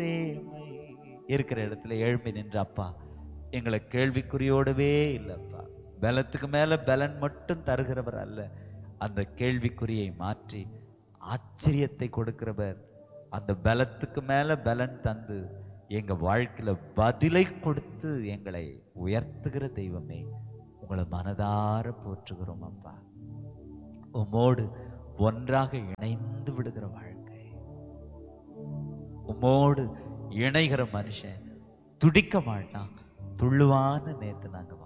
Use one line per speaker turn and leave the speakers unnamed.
துதிக்கின்றே உம்மை. இருக்கிற இடத்துல எழும்பி நின்ற அப்பா எங்களை கேள்விக்குறியோடவே இல்லப்பா பலத்துக்கு மேல பலன் மட்டும் தருகிறவர் அல்ல அந்த கேள்விக்குறியை மாற்றி ஆச்சரியத்தை கொடுக்கிறவர் அந்த பலத்துக்கு மேல பலன் தந்து எங்க வாழ்க்கையில பதிலை கொடுத்து எங்களை உயர்த்துகிற தெய்வமே உங்களை மனதார போற்றுகிறோம் அப்பா உம்மோடு ஒன்றாக இணைந்து விடுகிற வாழ்க்கை உம்மோடு இணைகிற மனுஷன் துடிக்க மாட்டான் துள்ளுவான்னு நேத்து நாங்க